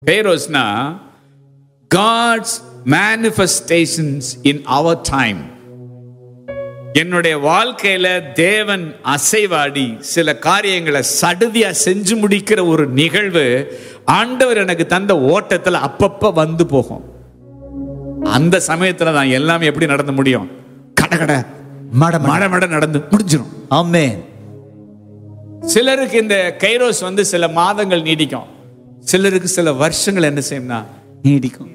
கைரோஸ்னா God's manifestations in our time என்னுடைய வாழ்க்கையில தேவன் அசைவாடி சில காரியங்களை சடுதியா செஞ்சு முடிக்கிற ஒரு நிகழ்வு ஆண்டவர் எனக்கு தந்த ஓட்டத்துல அப்பப்ப வந்து போகும் அந்த சமயத்துல தான் எல்லாமே எப்படி நடந்து முடியும் கட கட மட மட. மட மட நடந்து முடிஞ்சிடும் ஆமென் சிலருக்கு இந்த கைரோஸ் வந்து சில மாதங்கள் நீடிக்கும் சிலருக்கு சில வருஷங்கள் என்ன செய்யும்னா நீடிக்கும்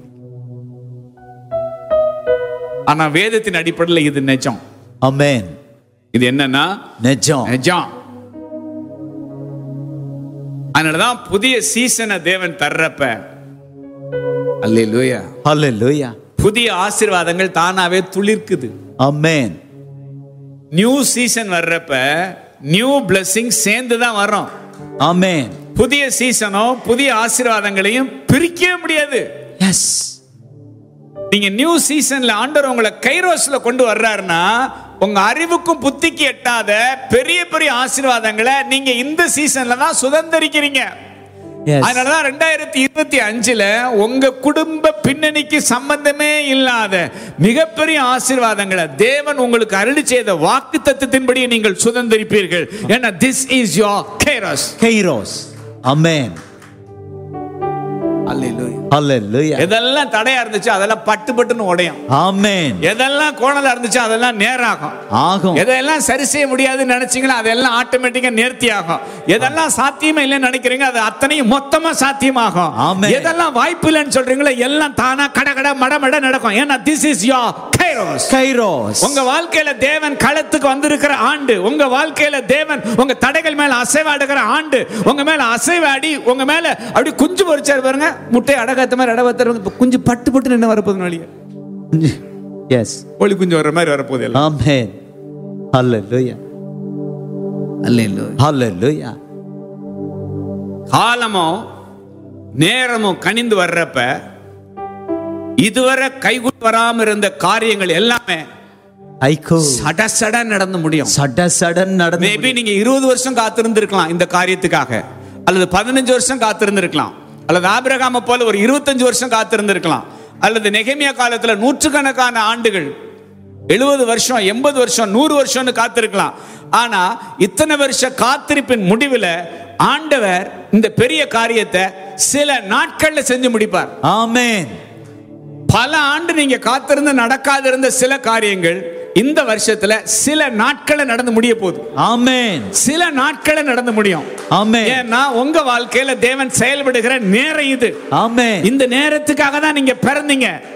ஆனா வேதத்தின் அடிப்படையில் இது நிஜம் ஆமென் இது என்னன்னா நிஜம் நிஜம் அதனாலதான் புதிய சீசனை தேவன் தர்றப்ப அல்லேலூயா ஹalleluya புதிய ஆசீர்வாதங்கள் தானாவே துளிர்க்குது ஆமென் நியூ சீசன் வர்றப்ப நியூ blessing சேர்ந்து தான் வரும் ஆமென் புதிய சீசனோ புதிய ஆசீர்வாதங்களையும் பிரிக்கவே முடியாது எஸ் நீங்க நியூ சீசன்ல ஆண்டவர் உங்களை கைரோஸ்ல கொண்டு வர்றாருன்னா உங்க அறிவுக்கும் புத்திக்கு எட்டாத பெரிய பெரிய ஆசீர்வாதங்களை நீங்க இந்த சீசன்ல தான் சுதந்திரிக்கிறீங்க எஸ் அதனாலதான் ரெண்டாயிரத்தி இருபத்தி அஞ்சுல உங்க குடும்ப பின்னணிக்கு சம்பந்தமே இல்லாத மிகப்பெரிய ஆசீர்வாதங்களை தேவன் உங்களுக்கு அருளி செய்த வாக்கு தத்துவத்தின்படி நீங்கள் சுதந்திரிப்பீர்கள் ஏன்னா திஸ் இஸ் யோர் கேரஸ் கைரோஸ் ஆமென் ஹalleluya எதெல்லாம் தடையா இருந்துச்சு அதெல்லாம் பட்டு பட்டுன்னு உடையும் ஆமென் எதெல்லாம் கோணலா இருந்துச்சு அதெல்லாம் நேராகும் ஆகும் எதெல்லாம் சரி செய்ய முடியாதுன்னு நினைச்சீங்களோ அதெல்லாம் ஆட்டோமேட்டிக்கா நேர்த்தி ஆகும் எதெல்லாம் சாத்தியமே இல்லைன்னு நினைக்கிறீங்க அது அத்தனையும் மொத்தமா சாத்தியமாகும் ஆமென். எதெல்லாம் வாய்ப்பு இல்லைன்னு சொல்றீங்களோ எல்லாம் தானா கட கட மட மட நடக்கும் ஏன்னா this is your kairos kairos உங்க வாழ்க்கையில தேவன் களத்துக்கு வந்திருக்கிற ஆண்டு உங்க வாழ்க்கையில தேவன் உங்க தடைகள் மேல அசைவாடுகிற ஆண்டு உங்க மேல அசைவாடி உங்க மேல அப்படி குஞ்சு பொறிச்சாரு பாருங்க முட்டை அடகாத்த மாதிரி அடகாத்த குஞ்சு பட்டு பட்டு நின்று வரப்போகுது வழியே எஸ் கோழி குஞ்சு வர்ற மாதிரி வரப்போகுது எல்லாம் ஆமென் ஹalleluya ஹalleluya காலமும் நேரமும் கனிந்து வர்றப்ப இதுவரை கைகூட வராம இருந்த காரியங்கள் எல்லாமே ஐகோ சட சட நடந்து முடியும் சட சடன் நடந்து மேபி நீங்க இருபது வருஷம் காத்திருந்திருக்கலாம் இந்த காரியத்துக்காக அல்லது பதினஞ்சு வருஷம் காத்திருந்திருக்கலாம் அல்லது ஆபிரகாம போல ஒரு இருபத்தஞ்சு வருஷம் காத்திருந்திருக்கலாம் அல்லது நெகமியா காலத்துல நூற்றுக்கணக்கான ஆண்டுகள் எழுபது வருஷம் எண்பது வருஷம் நூறு வருஷம்னு காத்திருக்கலாம் ஆனா இத்தனை வருஷ காத்திருப்பின் முடிவில் ஆண்டவர் இந்த பெரிய காரியத்தை சில நாட்கள்ல செஞ்சு முடிப்பார் ஆமென் பல ஆண்டு நீங்க காத்திருந்து நடக்காது இருந்த சில காரியங்கள் இந்த வருஷத்துல சில நாட்களை நடந்து முடிய போகுது ஆமென் சில நாட்களை நடந்து முடியும் ஆமென் ஏன்னா உங்க வாழ்க்கையில தேவன் செயல்படுகிற நேரம் இது ஆமென் இந்த நேரத்துக்காக தான் நீங்க பிறந்தீங்க